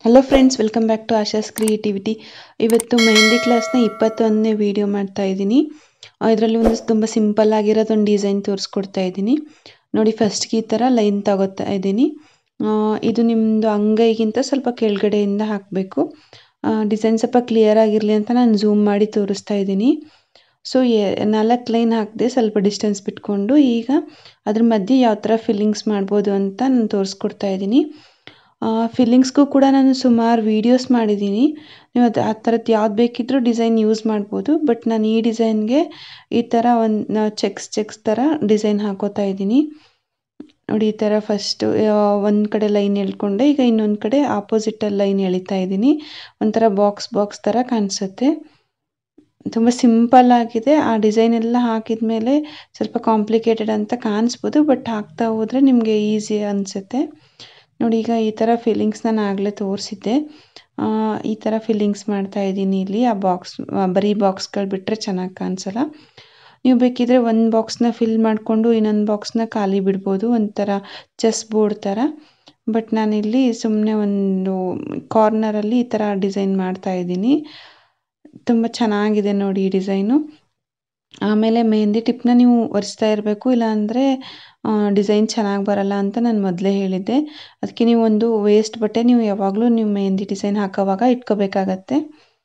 hello friends welcome back to Asha's creativity ಇವತ್ತು ಮೆಹಂದಿ ಕ್ಲಾಸ್ನ ಇಪ್ಪತ್ತೊಂದನೇ ವಿಡಿಯೋ ಮಾಡ್ತಾ ಇದ್ದೀನಿ ಇದರಲ್ಲಿ ಒಂದು ತುಂಬ ಸಿಂಪಲ್ ಆಗಿರೋದೊಂದು ಡಿಸೈನ್ ತೋರಿಸ್ಕೊಡ್ತಾ ಇದ್ದೀನಿ ನೋಡಿ ಫಸ್ಟ್ಗೆ ಈ ಥರ ಲೈನ್ ತಗೋತಾ ಇದ್ದೀನಿ ಆ, ಇದು ನಿಮ್ಮದು ಅಂಗೈಗಿಂತ ಸ್ವಲ್ಪ ಕೆಳಗಡೆಯಿಂದ ಹಾಕಬೇಕು ಡಿಸೈನ್ ಸ್ವಲ್ಪ ಕ್ಲಿಯರ್ ಆಗಿರಲಿ ಅಂತ ನಾನು ಝೂಮ್ ಮಾಡಿ ತೋರಿಸ್ತಾ ಇದ್ದೀನಿ ಸೊ ನಾಲ್ಕು ಲೈನ್ ಹಾಕಿದೆ ಸ್ವಲ್ಪ ಡಿಸ್ಟೆನ್ಸ್ ಬಿಟ್ಕೊಂಡು ಈಗ ಅದ್ರ ಮಧ್ಯೆ ಯಾವ ಥರ ಫಿಲ್ಲಿಂಗ್ಸ್ ಮಾಡ್ಬೋದು ಅಂತ ನಾನು ತೋರಿಸ್ಕೊಡ್ತಾ ಇದ್ದೀನಿ ಫಿಲ್ಲಿಂಗ್ಸ್ಗೂ ಕೂಡ ನಾನು ಸುಮಾರು ವೀಡಿಯೋಸ್ ಮಾಡಿದ್ದೀನಿ ನೀವು ಅದು ಆ ಥರದ್ದು ಯಾವ್ದು ಬೇಕಿದ್ರೂ ಡಿಸೈನ್ ಯೂಸ್ ಮಾಡ್ಬೋದು ಬಟ್ ನಾನು ಈ ಡಿಸೈನ್ಗೆ ಈ ಥರ ಒಂದು ಚೆಕ್ಸ್ ಚೆಕ್ಸ್ ಥರ ಡಿಸೈನ್ ಹಾಕೋತಾ ಇದ್ದೀನಿ ನೋಡಿ ಈ ಥರ ಫಸ್ಟು ಒಂದು ಕಡೆ ಲೈನ್ ಎಳ್ಕೊಂಡೆ ಈಗ ಇನ್ನೊಂದು ಕಡೆ ಆಪೋಸಿಟಲ್ಲಿ ಲೈನ್ ಎಳಿತಾ ಇದ್ದೀನಿ ಒಂಥರ ಬಾಕ್ಸ್ ಬಾಕ್ಸ್ ಥರ ಕಾಣಿಸುತ್ತೆ ತುಂಬ ಸಿಂಪಲ್ ಆಗಿದೆ ಆ ಡಿಸೈನ್ ಎಲ್ಲ ಹಾಕಿದ ಮೇಲೆ ಸ್ವಲ್ಪ ಕಾಂಪ್ಲಿಕೇಟೆಡ್ ಅಂತ ಕಾಣಿಸ್ಬೋದು ಬಟ್ ಹಾಕ್ತಾ ಹೋದರೆ ನಿಮಗೆ ಈಸಿ ಅನಿಸುತ್ತೆ ನೋಡಿ ಈಗ ಈ ಥರ ಫಿಲ್ಲಿಂಗ್ಸ್ ನಾನು ಆಗಲೇ ತೋರಿಸಿದ್ದೆ ಆ, ಈ ಥರ ಫಿಲ್ಲಿಂಗ್ಸ್ ಮಾಡ್ತಾ ಇದ್ದೀನಿ ಇಲ್ಲಿ ಆ ಬಾಕ್ಸ್ ಬರೀ ಬಾಕ್ಸ್ಗಳು ಬಿಟ್ಟರೆ ಚೆನ್ನಾಗಿ ಕಾಣಿಸಲ್ಲ ನೀವು ಬೇಕಿದ್ರೆ ಒಂದು ಬಾಕ್ಸ್ನ ಫಿಲ್ ಮಾಡಿಕೊಂಡು ಇನ್ನೊಂದು ಬಾಕ್ಸ್ನ ಖಾಲಿ ಬಿಡ್ಬೋದು ಒಂಥರ ಚೆಸ್ ಬೋರ್ಡ್ ಥರ ಬಟ್ ನಾನಿಲ್ಲಿ ಸುಮ್ಮನೆ ಒಂದು ಕಾರ್ನರಲ್ಲಿ ಈ ಥರ ಡಿಸೈನ್ ಮಾಡ್ತಾ ಇದ್ದೀನಿ ತುಂಬ ಚೆನ್ನಾಗಿದೆ ನೋಡಿ ಈ ಡಿಸೈನು ಆಮೇಲೆ ಮೆಹಂದಿ ಟಿಪ್ನ ನೀವು ಒರೆಸ್ತಾ ಇರಬೇಕು ಇಲ್ಲಾಂದರೆ ಡಿಸೈನ್ ಚೆನ್ನಾಗಿ ಬರಲ್ಲ ಅಂತ ನಾನು ಮೊದಲೇ ಹೇಳಿದ್ದೆ ಅದಕ್ಕೆ ನೀವು ಒಂದು ವೇಸ್ಟ್ ಬಟ್ಟೆ ನೀವು ಯಾವಾಗಲೂ ನೀವು ಮೆಹಂದಿ ಡಿಸೈನ್ ಹಾಕೋವಾಗ ಇಟ್ಕೋಬೇಕಾಗತ್ತೆ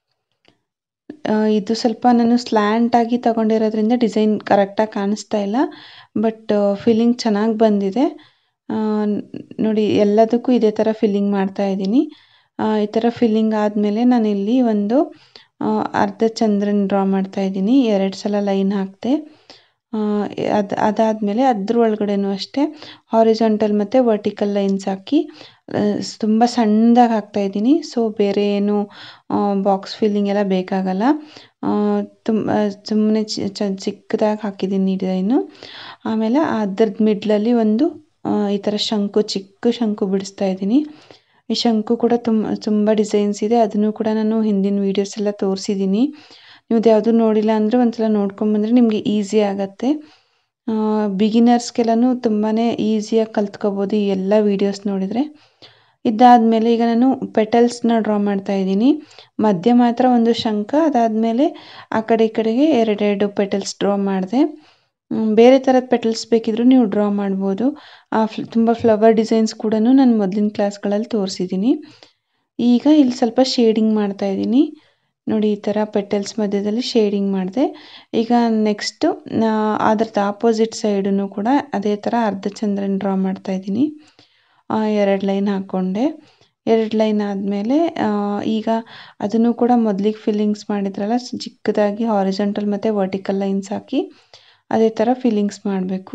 ಆ, ಇದು ಸ್ವಲ್ಪ ನಾನು ಸ್ಲ್ಯಾಂಟ್ ಆಗಿ ತಗೊಂಡಿರೋದ್ರಿಂದ ಡಿಸೈನ್ ಕರೆಕ್ಟಾಗಿ ಕಾಣಿಸ್ತಾ ಇಲ್ಲ ಬಟ್ ಫಿಲ್ಲಿಂಗ್ ಚೆನ್ನಾಗಿ ಬಂದಿದೆ ಆ, ನೋಡಿ ಎಲ್ಲದಕ್ಕೂ ಇದೇ ಥರ ಫಿಲ್ಲಿಂಗ್ ಮಾಡ್ತಾ ಇದ್ದೀನಿ ಆ, ಈ ಥರ ಫಿಲ್ಲಿಂಗ್ ಆದಮೇಲೆ ನಾನಿಲ್ಲಿ ಒಂದು ಆ, ಅರ್ಧ ಚಂದ್ರನ ಡ್ರಾ ಮಾಡ್ತಾ ಇದ್ದೀನಿ ಎರಡು ಸಲ ಲೈನ್ ಹಾಕಿದೆ ಅದು ಅದಾದಮೇಲೆ ಅದ್ರ ಒಳಗಡೆನೂ ಅಷ್ಟೇ ಹಾರಿಜಾಂಟಲ್ ಮತ್ತು ವರ್ಟಿಕಲ್ ಲೈನ್ಸ್ ಹಾಕಿ ತುಂಬ ಸಣ್ಣದಾಗಿ ಹಾಕ್ತಾ ಇದ್ದೀನಿ ಸೊ ಬೇರೆ ಏನು ಬಾಕ್ಸ್ ಫಿಲ್ಲಿಂಗ್ ಎಲ್ಲ ಬೇಕಾಗಲ್ಲ ತುಂಬ ಸುಮ್ಮನೆ ಚಿಕ್ಕದಾಗಿ ಹಾಕಿದ್ದೀನಿ ಡಿಸೈನು ಆಮೇಲೆ ಅದ್ರದ್ದು ಮಿಡ್ಲಲ್ಲಿ ಒಂದು ಆ, ಈ ಥರ ಶಂಕು ಚಿಕ್ಕ ಶಂಕು ಬಿಡಿಸ್ತಾ ಇದ್ದೀನಿ ಈ ಶಂಕು ಕೂಡ ತುಂಬ ತುಂಬ ಡಿಸೈನ್ಸ್ ಇದೆ ಅದನ್ನು ಕೂಡ ನಾನು ಹಿಂದಿನ ವೀಡಿಯೋಸ್ ಎಲ್ಲ ತೋರಿಸಿದ್ದೀನಿ ನೀವು ಯಾವುದು ನೋಡಿಲ್ಲ ಅಂದರೆ ಒಂದ್ಸಲ ನೋಡ್ಕೊಂಬಂದರೆ ನಿಮಗೆ ಈಸಿ ಆಗುತ್ತೆ ಬಿಗಿನರ್ಸ್ಗೆಲ್ಲನೂ ತುಂಬಾ ಈಸಿಯಾಗಿ ಕಲ್ತ್ಕೋಬೋದು ಈ ಎಲ್ಲ ವೀಡಿಯೋಸ್ ನೋಡಿದರೆ ಇದಾದಮೇಲೆ ಈಗ ನಾನು ಪೆಟಲ್ಸ್ನ ಡ್ರಾ ಮಾಡ್ತಾ ಇದ್ದೀನಿ ಮಧ್ಯ ಮಾತ್ರ ಒಂದು ಶಂಖ ಅದಾದಮೇಲೆ ಆ ಕಡೆ ಈ ಕಡೆಗೆ ಎರಡೆರಡು ಪೆಟಲ್ಸ್ ಡ್ರಾ ಮಾಡಿದೆ ಮ್, ಬೇರೆ ಥರದ ಪೆಟಲ್ಸ್ ಬೇಕಿದ್ರೂ ನೀವು ಡ್ರಾ ಮಾಡ್ಬೋದು ಆ ಫ್ಲ ತುಂಬ ಫ್ಲವರ್ ಡಿಸೈನ್ಸ್ ಕೂಡ ನಾನು ಮೊದಲಿನ ಕ್ಲಾಸ್ಗಳಲ್ಲಿ ತೋರಿಸಿದ್ದೀನಿ ಈಗ ಇಲ್ಲಿ ಸ್ವಲ್ಪ ಶೇಡಿಂಗ್ ಮಾಡ್ತಾ ಇದ್ದೀನಿ ನೋಡಿ ಈ ಥರ ಪೆಟಲ್ಸ್ ಮಧ್ಯದಲ್ಲಿ ಶೇಡಿಂಗ್ ಮಾಡಿದೆ ಈಗ ನೆಕ್ಸ್ಟು ಅದ್ರದ್ದು ಆಪೋಸಿಟ್ ಸೈಡನ್ನು ಕೂಡ ಅದೇ ಥರ ಅರ್ಧ ಚಂದ್ರನ ಡ್ರಾ ಮಾಡ್ತಾ ಇದ್ದೀನಿ ಎರಡು ಲೈನ್ ಹಾಕ್ಕೊಂಡೆ ಎರಡು ಲೈನ್ ಆದಮೇಲೆ ಈಗ ಅದನ್ನು ಕೂಡ ಮೊದಲಿಗೆ ಫಿಲ್ಲಿಂಗ್ಸ್ ಮಾಡಿದ್ರಲ್ಲ ಸ್- ಚಿಕ್ಕದಾಗಿ ಹಾರಿಜಾಂಟಲ್ ಮತ್ತು ವರ್ಟಿಕಲ್ ಲೈನ್ಸ್ ಹಾಕಿ ಅದೇ ಥರ ಫಿಲ್ಲಿಂಗ್ಸ್ ಮಾಡಬೇಕು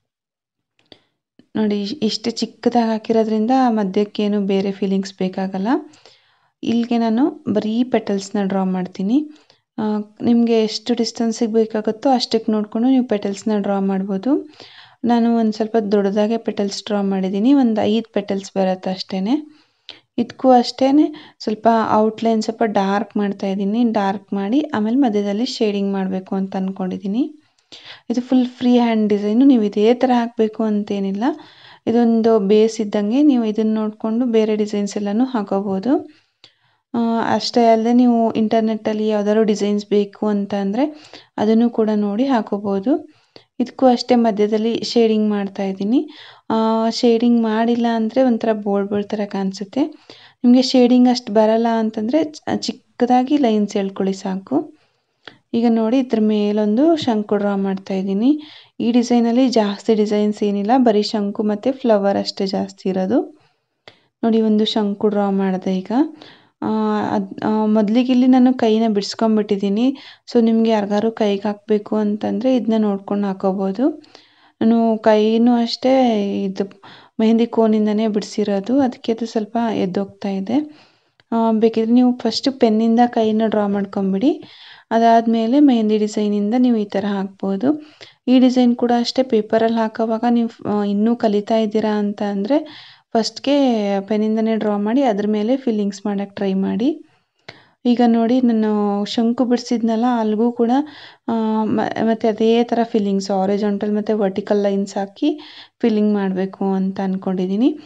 ನೋಡಿ ಇಶ್- ಇಷ್ಟು ಚಿಕ್ಕದಾಗಿ ಹಾಕಿರೋದ್ರಿಂದ ಮಧ್ಯಕ್ಕೇನು ಬೇರೆ ಫೀಲಿಂಗ್ಸ್ ಬೇಕಾಗಲ್ಲ ಇಲ್ಲಿಗೆ ನಾನು ಬರೀ ಪೆಟಲ್ಸ್ನ ಡ್ರಾ ಮಾಡ್ತೀನಿ ನಿಮಗೆ ಎಷ್ಟು ಡಿಸ್ಟೆನ್ಸಿಗೆ ಬೇಕಾಗುತ್ತೋ ಅಷ್ಟಕ್ಕೆ ನೋಡಿಕೊಂಡು ನೀವು ಪೆಟಲ್ಸ್ನ ಡ್ರಾ ಮಾಡ್ಬೋದು ನಾನು ಒಂದು ಸ್ವಲ್ಪ ದೊಡ್ಡದಾಗೆ ಪೆಟಲ್ಸ್ ಡ್ರಾ ಮಾಡಿದ್ದೀನಿ ಒಂದು ಐದು ಪೆಟಲ್ಸ್ ಬರುತ್ತೆ ಅಷ್ಟೇ ಇದಕ್ಕೂ ಅಷ್ಟೇ ಸ್ವಲ್ಪ ಔಟ್ಲೈನ್ ಸ್ವಲ್ಪ ಡಾರ್ಕ್ ಮಾಡ್ತಾ ಇದ್ದೀನಿ ಡಾರ್ಕ್ ಮಾಡಿ ಆಮೇಲೆ ಮಧ್ಯದಲ್ಲಿ ಶೇಡಿಂಗ್ ಮಾಡಬೇಕು ಅಂತ ಅಂದ್ಕೊಂಡಿದ್ದೀನಿ ಇದು ಫುಲ್ ಫ್ರೀ ಹ್ಯಾಂಡ್ ಡಿಸೈನು ನೀವು ಇದೇ ಥರ ಹಾಕಬೇಕು ಅಂತೇನಿಲ್ಲ ಇದೊಂದು ಬೇಸ್ ಇದ್ದಂಗೆ ನೀವು ಇದನ್ನು ನೋಡಿಕೊಂಡು ಬೇರೆ ಡಿಸೈನ್ಸ್ ಎಲ್ಲನೂ ಹಾಕೋಬೋದು ಆ, ಅಷ್ಟೇ ಅಲ್ಲದೆ ನೀವು ಇಂಟರ್ನೆಟ್ಟಲ್ಲಿ ಯಾವ್ದಾದ್ರು ಡಿಸೈನ್ಸ್ ಬೇಕು ಅಂತ ಅಂದರೆ ಅದನ್ನು ಕೂಡ ನೋಡಿ ಹಾಕೋಬೋದು ಇದಕ್ಕೂ ಅಷ್ಟೇ ಮಧ್ಯದಲ್ಲಿ ಶೇಡಿಂಗ್ ಮಾಡ್ತಾ ಇದ್ದೀನಿ ಶೇಡಿಂಗ್ ಮಾಡಿಲ್ಲ ಅಂದರೆ ಒಂಥರ ಬೋರ್ಡ್ ಬೋರ್ಡ್ ಥರ ಕಾಣಿಸುತ್ತೆ ನಿಮಗೆ ಶೇಡಿಂಗ್ ಅಷ್ಟು ಬರಲ್ಲ ಅಂತಂದರೆ ಚಿಕ್ಕದಾಗಿ ಲೈನ್ಸ್ ಎಳ್ಕೊಳ್ಳಿ ಸಾಕು ಈಗ ನೋಡಿ ಇದ್ರ ಮೇಲೊಂದು ಶಂಕು ಡ್ರಾ ಮಾಡ್ತಾ ಇದ್ದೀನಿ ಈ ಡಿಸೈನಲ್ಲಿ ಜಾಸ್ತಿ ಡಿಸೈನ್ಸ್ ಏನಿಲ್ಲ ಬರೀ ಶಂಕು ಮತ್ತು ಫ್ಲವರ್ ಅಷ್ಟೇ ಜಾಸ್ತಿ ಇರೋದು ನೋಡಿ ಒಂದು ಶಂಕು ಡ್ರಾ ಮಾಡಿದೆ ಈಗ ಅದು ಮೊದಲಿಗೆ ಇಲ್ಲಿ ನಾನು ಕೈನ ಬಿಡಿಸ್ಕೊಂಬಿಟ್ಟಿದ್ದೀನಿ ಸೊ ನಿಮಗೆ ಯಾರಿಗಾರು ಕೈಗೆ ಹಾಕಬೇಕು ಅಂತಂದರೆ ಇದನ್ನ ನೋಡ್ಕೊಂಡು ಹಾಕೋಬೋದು ನಾನು ಕೈನೂ ಅಷ್ಟೇ ಇದು ಮೆಹಂದಿ ಕೋನಿಂದನೇ ಬಿಡಿಸಿರೋದು ಅದಕ್ಕೆ ಅದು ಸ್ವಲ್ಪ ಎದ್ದೋಗ್ತಾ ಇದೆ ಆ, ಬೇಕಿದ್ರೆ ನೀವು ಫಸ್ಟು ಪೆನ್ನಿಂದ ಕೈನ ಡ್ರಾ ಮಾಡ್ಕೊಂಬಿಡಿ ಅದಾದಮೇಲೆ ಮೆಹಂದಿ ಡಿಸೈನಿಂದ ನೀವು ಈ ಥರ ಹಾಕ್ಬೋದು ಈ ಡಿಸೈನ್ ಕೂಡ ಅಷ್ಟೇ ಪೇಪರಲ್ಲಿ ಹಾಕೋವಾಗ ನೀವು ಆ, ಇನ್ನೂ ಕಲಿತಾ ಇದ್ದೀರಾ ಅಂತ ಅಂದರೆ ಫಸ್ಟ್ಗೆ ಪೆನ್ನಿಂದನೇ ಡ್ರಾ ಮಾಡಿ ಅದ್ರ ಮೇಲೆ ಫಿಲ್ಲಿಂಗ್ಸ್ ಮಾಡೋಕ್ಕೆ ಟ್ರೈ ಮಾಡಿ ಈಗ ನೋಡಿ ನಾನು ಶಂಕು ಬಿಡಿಸಿದ್ನಲ್ಲ ಅಲ್ಲಿಗೂ ಕೂಡ ಆ, ಮ- ಮತ್ತೆ ಅದೇ ಥರ ಫಿಲ್ಲಿಂಗ್ಸ್ ಆರೆಂಜಾಂಟಲ್ ಮತ್ತು ವರ್ಟಿಕಲ್ ಲೈನ್ಸ್ ಹಾಕಿ ಫಿಲ್ಲಿಂಗ್ ಮಾಡಬೇಕು ಅಂತ ಅಂದ್ಕೊಂಡಿದ್ದೀನಿ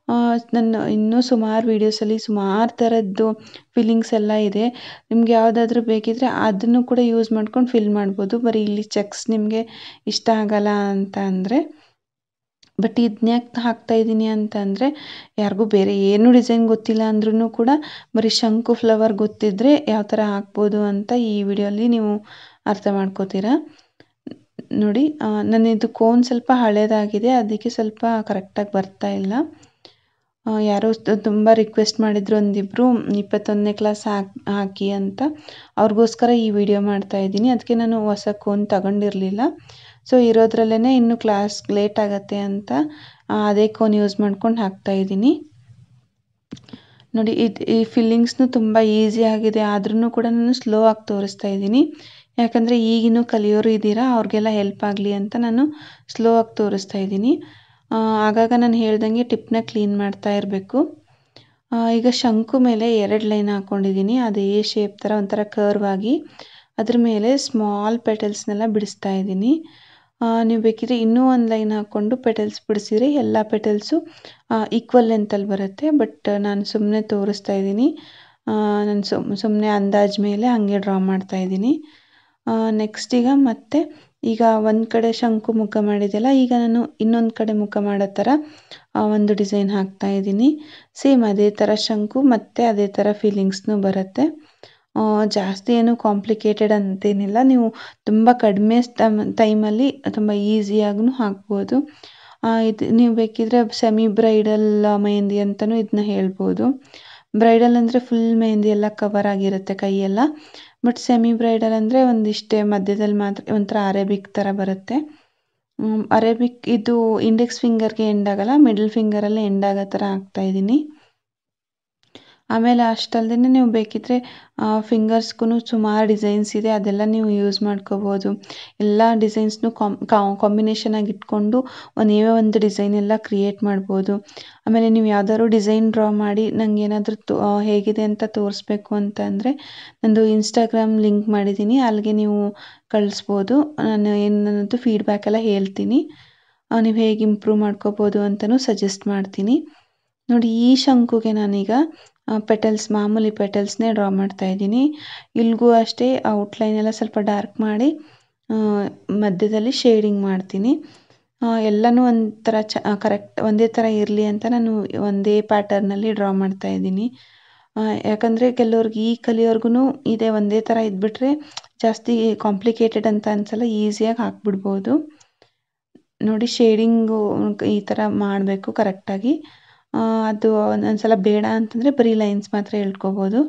ನನ್ನ ಇನ್ನೂ ಸುಮಾರು ವೀಡಿಯೋಸಲ್ಲಿ ಸುಮಾರು ಥರದ್ದು ಫಿಲ್ಲಿಂಗ್ಸ್ ಎಲ್ಲ ಇದೆ ನಿಮ್ಗೆ ಯಾವುದಾದ್ರೂ ಬೇಕಿದ್ದರೆ ಅದನ್ನು ಕೂಡ ಯೂಸ್ ಮಾಡ್ಕೊಂಡು ಫಿಲ್ ಮಾಡ್ಬೋದು ಬರೀ ಇಲ್ಲಿ ಚೆಕ್ಸ್ ನಿಮಗೆ ಇಷ್ಟ ಆಗಲ್ಲ ಅಂತ ಅಂದರೆ ಬಟ್ ಇದನ್ನ ಯಾಕೆ ಹಾಕ್ತಾ ಇದ್ದೀನಿ ಅಂತ ಅಂದರೆ ಯಾರಿಗೂ ಬೇರೆ ಏನು ಡಿಸೈನ್ ಗೊತ್ತಿಲ್ಲ ಅಂದ್ರೂ ಕೂಡ ಬರೀ ಶಂಕು ಫ್ಲವರ್ ಗೊತ್ತಿದ್ದರೆ ಯಾವ ಥರ ಹಾಕ್ಬೋದು ಅಂತ ಈ ವಿಡಿಯೋಲಿ ನೀವು ಅರ್ಥ ಮಾಡ್ಕೋತೀರಾ ನೋಡಿ ನನ್ನ ಇದು ಕೋನ್ ಸ್ವಲ್ಪ ಹಳೇದಾಗಿದೆ ಅದಕ್ಕೆ ಸ್ವಲ್ಪ ಕರೆಕ್ಟಾಗಿ ಬರ್ತಾ ಇಲ್ಲ ಯಾರೋ ತುಂಬ ರಿಕ್ವೆಸ್ಟ್ ಮಾಡಿದ್ರು ಒಂದಿಬ್ಬರು ಇಪ್ಪತ್ತೊಂದನೇ ಕ್ಲಾಸ್ ಹಾಕಿ ಹಾಕಿ ಅಂತ ಅವ್ರಿಗೋಸ್ಕರ ಈ ವಿಡಿಯೋ ಮಾಡ್ತಾ ಇದ್ದೀನಿ ಅದಕ್ಕೆ ನಾನು ಹೊಸ ಕೋನ್ ತಗೊಂಡಿರಲಿಲ್ಲ ಸೊ ಇರೋದ್ರಲ್ಲೇ ಇನ್ನು ಕ್ಲಾಸ್ ಲೇಟ್ ಆಗುತ್ತೆ ಅಂತ ಅದೇ ಕೋನ್ ಯೂಸ್ ಮಾಡ್ಕೊಂಡು ಹಾಕ್ತಾ ಇದ್ದೀನಿ ನೋಡಿ ಇದು ಈ ಫಿಲ್ಲಿಂಗ್ಸ್ನು ತುಂಬ ಈಸಿ ಆಗಿದೆ ಆದ್ರೂ ಕೂಡ ನಾನು ಸ್ಲೋ ಆಗಿ ತೋರಿಸ್ತಾ ಇದ್ದೀನಿ ಯಾಕಂದರೆ ಈಗಿನೂ ಕಲಿಯೋರು ಇದ್ದೀರಾ ಅವ್ರಿಗೆಲ್ಲ ಹೆಲ್ಪ್ ಆಗಲಿ ಅಂತ ನಾನು ಸ್ಲೋ ಆಗಿ ತೋರಿಸ್ತಾ ಇದ್ದೀನಿ ಆಗಾಗ ನಾನು ಹೇಳ್ದಂಗೆ ಟಿಪ್ನ ಕ್ಲೀನ್ ಮಾಡ್ತಾ ಇರಬೇಕು ಈಗ ಶಂಕು ಮೇಲೆ ಎರಡು ಲೈನ್ ಹಾಕ್ಕೊಂಡಿದ್ದೀನಿ ಅದೇ ಶೇಪ್ ಥರ ಒಂಥರ ಕರ್ವ್ ಆಗಿ ಅದ್ರ ಮೇಲೆ ಸ್ಮಾಲ್ ಪೆಟಲ್ಸ್ನೆಲ್ಲ ಬಿಡಿಸ್ತಾ ಇದ್ದೀನಿ ನೀವು ಬೇಕಿದ್ರೆ ಇನ್ನೂ ಒಂದು ಲೈನ್ ಹಾಕ್ಕೊಂಡು ಪೆಟಲ್ಸ್ ಬಿಡಿಸಿದ್ರೆ ಎಲ್ಲ ಪೆಟಲ್ಸು ಈಕ್ವಲ್ ಲೆಂತಲ್ಲಿ ಬರುತ್ತೆ ಬಟ್ ನಾನು ಸುಮ್ಮನೆ ತೋರಿಸ್ತಾ ಇದ್ದೀನಿ ನಾನು ಸುಮ್ ಸುಮ್ಮನೆ ಅಂದಾಜು ಮೇಲೆ ಹಾಗೆ ಡ್ರಾ ಮಾಡ್ತಾ ಇದ್ದೀನಿ ನೆಕ್ಸ್ಟ್ ಈಗ ಮತ್ತೆ ಈಗ ಒಂದು ಕಡೆ ಶಂಕು ಮುಖ ಮಾಡಿದೆಯಲ್ಲ ಈಗ ನಾನು ಇನ್ನೊಂದು ಕಡೆ ಮುಖ ಮಾಡೋ ಥರ ಒಂದು ಡಿಸೈನ್ ಹಾಕ್ತಾ ಇದ್ದೀನಿ ಸೇಮ್ ಅದೇ ಥರ ಶಂಕು ಮತ್ತು ಅದೇ ಥರ ಫೀಲಿಂಗ್ಸ್ನೂ ಬರುತ್ತೆ ಜಾಸ್ತಿ ಏನು ಕಾಂಪ್ಲಿಕೇಟೆಡ್ ಅಂತೇನಿಲ್ಲ ನೀವು ತುಂಬ ಕಡಿಮೆ ಟೈಮಲ್ಲಿ ತುಂಬ ಈಸಿಯಾಗೂ ಹಾಕ್ಬೋದು ಇದು ನೀವು ಬೇಕಿದ್ರೆ ಸೆಮಿ ಬ್ರೈಡಲ್ ಮೆಹಂದಿ ಅಂತಲೂ ಇದನ್ನ ಹೇಳ್ಬೋದು ಬ್ರೈಡಲ್ ಅಂದರೆ ಫುಲ್ ಮೆಹಂದಿ ಎಲ್ಲ ಕವರ್ ಆಗಿರುತ್ತೆ ಕೈಯೆಲ್ಲ ಬಟ್ ಸೆಮಿ ಬ್ರೈಡಲ್ ಅಂದರೆ ಒಂದಿಷ್ಟೇ ಮಧ್ಯದಲ್ಲಿ ಮಾತ್ರ ಒಂಥರ ಅರೇಬಿಕ್ ಥರ ಬರುತ್ತೆ ಅರೇಬಿಕ್ ಇದು ಇಂಡೆಕ್ಸ್ ಫಿಂಗರ್ಗೆ ಎಂಡ್ ಆಗಲ್ಲ ಮಿಡಲ್ ಫಿಂಗರಲ್ಲೇ ಎಂಡ್ ಆಗೋ ಥರ ಹಾಕ್ತಾಯಿದ್ದೀನಿ ಆಮೇಲೆ ಅಷ್ಟಲ್ಲದೆ ನೀವು ಬೇಕಿದ್ದರೆ ಫಿಂಗರ್ಸ್ಗೂ ಸುಮಾರು ಡಿಸೈನ್ಸ್ ಇದೆ ಅದೆಲ್ಲ ನೀವು ಯೂಸ್ ಮಾಡ್ಕೋಬೋದು ಎಲ್ಲ ಡಿಸೈನ್ಸ್ನು ಕಾಂಬಿನೇಷನ್ ಆಗಿ ಇಟ್ಕೊಂಡು ನೀವೇ ಒಂದು ಡಿಸೈನ್ ಎಲ್ಲ ಕ್ರಿಯೇಟ್ ಮಾಡ್ಬೋದು ಆಮೇಲೆ ನೀವು ಯಾವ್ದಾದ್ರು ಡಿಸೈನ್ ಡ್ರಾ ಮಾಡಿ ನಂಗೆ ಏನಾದರೂ ತೋ ಹೇಗಿದೆ ಅಂತ ತೋರಿಸ್ಬೇಕು ಅಂತ ಅಂದರೆ ನಂದು ಇನ್ಸ್ಟಾಗ್ರಾಮ್ ಲಿಂಕ್ ಮಾಡಿದ್ದೀನಿ ಅಲ್ಲಿಗೆ ನೀವು ಕಳಿಸ್ಬೋದು ನಾನು ಏನು ನನ್ನದು ಫೀಡ್ಬ್ಯಾಕ್ ಎಲ್ಲ ಹೇಳ್ತೀನಿ ನೀವು ಹೇಗೆ ಇಂಪ್ರೂವ್ ಮಾಡ್ಕೋಬೋದು ಅಂತಲೂ ಸಜೆಸ್ಟ್ ಮಾಡ್ತೀನಿ ನೋಡಿ ಈ ಶಂಕುಗೆ ನಾನೀಗ ಪೆಟಲ್ಸ್ ಮಾಮೂಲಿ ಪೆಟಲ್ಸ್ನೇ ಡ್ರಾ ಮಾಡ್ತಾ ಇದ್ದೀನಿ ಇಲ್ಲಿಗೂ ಅಷ್ಟೇ ಔಟ್ಲೈನ್ ಎಲ್ಲ ಸ್ವಲ್ಪ ಡಾರ್ಕ್ ಮಾಡಿ ಮಧ್ಯದಲ್ಲಿ ಶೇಡಿಂಗ್ ಮಾಡ್ತೀನಿ ಎಲ್ಲನೂ ಒಂಥರ ಚ ಕರೆಕ್ಟ್ ಒಂದೇ ಥರ ಇರಲಿ ಅಂತ ನಾನು ಒಂದೇ ಪ್ಯಾಟರ್ನಲ್ಲಿ ಡ್ರಾ ಮಾಡ್ತಾ ಇದ್ದೀನಿ ಯಾಕಂದರೆ ಕೆಲವ್ರಿಗೆ ಈ ಕಲಿಯೋರ್ಗು ಇದೇ ಒಂದೇ ಥರ ಇದ್ಬಿಟ್ರೆ ಜಾಸ್ತಿ ಕಾಂಪ್ಲಿಕೇಟೆಡ್ ಅಂತ ಅನ್ಸಲ್ಲ ಈಸಿಯಾಗಿ ಹಾಕ್ಬಿಡ್ಬೋದು ನೋಡಿ ಶೇಡಿಂಗು ಈ ಥರ ಮಾಡಬೇಕು ಕರೆಕ್ಟಾಗಿ ಅದು ಒಂದೊಂದ್ಸಲ ಬೇಡ ಅಂತಂದರೆ ಬರೀ ಲೈನ್ಸ್ ಮಾತ್ರ ಹೇಳ್ಕೊಬೋದು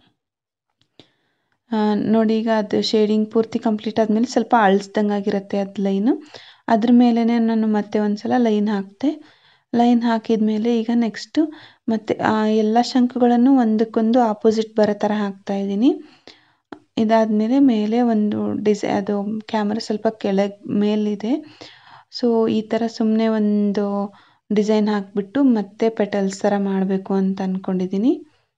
ನೋಡಿ ಈಗ ಅದು ಶೇಡಿಂಗ್ ಪೂರ್ತಿ ಕಂಪ್ಲೀಟ್ ಆದಮೇಲೆ ಸ್ವಲ್ಪ ಅಳಿಸ್ದಂಗೆ ಆಗಿರುತ್ತೆ ಅದು ಲೈನು ಅದ್ರ ಮೇಲೇ ನಾನು ಮತ್ತೆ ಒಂದ್ಸಲ ಲೈನ್ ಹಾಕಿದೆ ಲೈನ್ ಹಾಕಿದ ಮೇಲೆ ಈಗ ನೆಕ್ಸ್ಟು ಮತ್ತು ಎಲ್ಲ ಶಂಕುಗಳನ್ನು ಒಂದಕ್ಕೊಂದು ಆಪೋಸಿಟ್ ಬರೋ ಥರ ಹಾಕ್ತಾ ಇದ್ದೀನಿ ಇದಾದಮೇಲೆ ಮೇಲೆ ಒಂದು ಡಿಸೈ ಅದು ಕ್ಯಾಮ್ರಾ ಸ್ವಲ್ಪ ಕೆಳಗೆ ಮೇಲಿದೆ ಸೊ ಈ ಥರ ಸುಮ್ಮನೆ ಒಂದು ಡಿಸೈನ್ ಹಾಕಿಬಿಟ್ಟು ಮತ್ತೆ ಪೆಟಲ್ಸ್ ಥರ ಮಾಡಬೇಕು ಅಂತ ಅಂದ್ಕೊಂಡಿದ್ದೀನಿ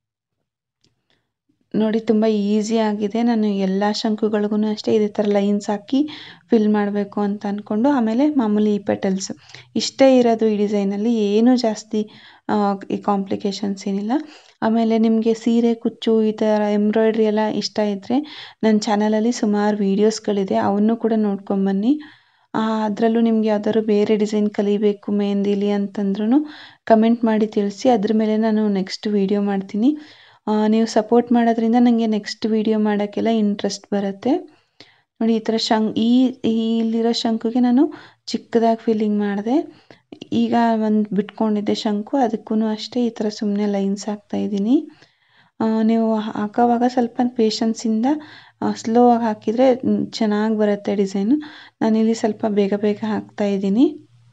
ನೋಡಿ ತುಂಬ ಈಸಿ ಆಗಿದೆ ನಾನು ಎಲ್ಲ ಶಂಕುಗಳಿಗೂ ಅಷ್ಟೇ ಇದೇ ಥರ ಲೈನ್ಸ್ ಹಾಕಿ ಫಿಲ್ ಮಾಡಬೇಕು ಅಂತ ಅಂದ್ಕೊಂಡು ಆಮೇಲೆ ಮಾಮೂಲಿ ಈ ಪೆಟಲ್ಸ್ ಇಷ್ಟೇ ಇರೋದು ಈ ಡಿಸೈನಲ್ಲಿ ಏನೂ ಜಾಸ್ತಿ ಈ ಕಾಂಪ್ಲಿಕೇಶನ್ಸ್ ಏನಿಲ್ಲ ಆಮೇಲೆ ನಿಮಗೆ ಸೀರೆ ಕುಚ್ಚು ಈ ಥರ ಎಂಬ್ರಾಯ್ಡ್ರಿ ಎಲ್ಲ ಇಷ್ಟ ಇದ್ದರೆ ನನ್ನ ಚಾನಲಲ್ಲಿ ಸುಮಾರು ವೀಡಿಯೋಸ್ಗಳಿದೆ ಅವನ್ನು ಕೂಡ ನೋಡ್ಕೊಂಬನ್ನಿ ಅದರಲ್ಲೂ ನಿಮ್ಗೆ ಯಾವ್ದಾದ್ರು ಬೇರೆ ಡಿಸೈನ್ ಕಲಿಬೇಕು ಮೆಹಂದಿಲಿ ಅಂತಂದ್ರೂ ಕಮೆಂಟ್ ಮಾಡಿ ತಿಳಿಸಿ ಅದ್ರ ಮೇಲೆ ನಾನು ನೆಕ್ಸ್ಟ್ ವೀಡಿಯೋ ಮಾಡ್ತೀನಿ ನೀವು ಸಪೋರ್ಟ್ ಮಾಡೋದ್ರಿಂದ ನನಗೆ ನೆಕ್ಸ್ಟ್ ವೀಡಿಯೋ ಮಾಡೋಕ್ಕೆಲ್ಲ ಇಂಟ್ರೆಸ್ಟ್ ಬರುತ್ತೆ ನೋಡಿ ಈ ಥರ ಶಂಕ್ ಈ ಇಲ್ಲಿರೋ ಶಂಕುಗೆ ನಾನು ಚಿಕ್ಕದಾಗಿ ಫೀಲಿಂಗ್ ಮಾಡಿದೆ ಈಗ ಒಂದು ಬಿಟ್ಕೊಂಡಿದ್ದೆ ಶಂಕು ಅದಕ್ಕೂ ಅಷ್ಟೇ ಈ ಥರ ಸುಮ್ಮನೆ ಲೈನ್ಸ್ ಹಾಕ್ತಾಯಿದ್ದೀನಿ ನೀವು ಹಾಕೋವಾಗ ಸ್ವಲ್ಪ ಪೇಷನ್ಸಿಂದ ಸ್ಲೋ ಆಗಿ ಹಾಕಿದರೆ ಚೆನ್ನಾಗಿ ಬರುತ್ತೆ ಡಿಸೈನು ನಾನಿಲ್ಲಿ ಸ್ವಲ್ಪ ಬೇಗ ಬೇಗ ಹಾಕ್ತಾ ಇದ್ದೀನಿ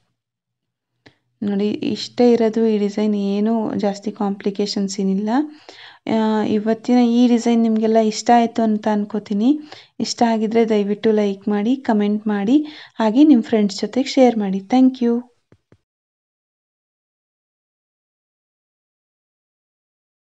ನೋಡಿ ಇಷ್ಟೇ ಇರೋದು ಈ ಡಿಸೈನ್ ಏನೂ ಜಾಸ್ತಿ ಕಾಂಪ್ಲಿಕೇಶನ್ಸ್ ಏನಿಲ್ಲ ಇವತ್ತಿನ ಈ ಡಿಸೈನ್ ನಿಮಗೆಲ್ಲ ಇಷ್ಟ ಆಯಿತು ಅಂತ ಅನ್ಕೋತೀನಿ ಇಷ್ಟ ಆಗಿದ್ರೆ ದಯವಿಟ್ಟು ಲೈಕ್ ಮಾಡಿ ಕಮೆಂಟ್ ಮಾಡಿ ಹಾಗೆ ನಿಮ್ಮ ಫ್ರೆಂಡ್ಸ್ ಜೊತೆಗೆ ಶೇರ್ ಮಾಡಿ ಥ್ಯಾಂಕ್ ಯು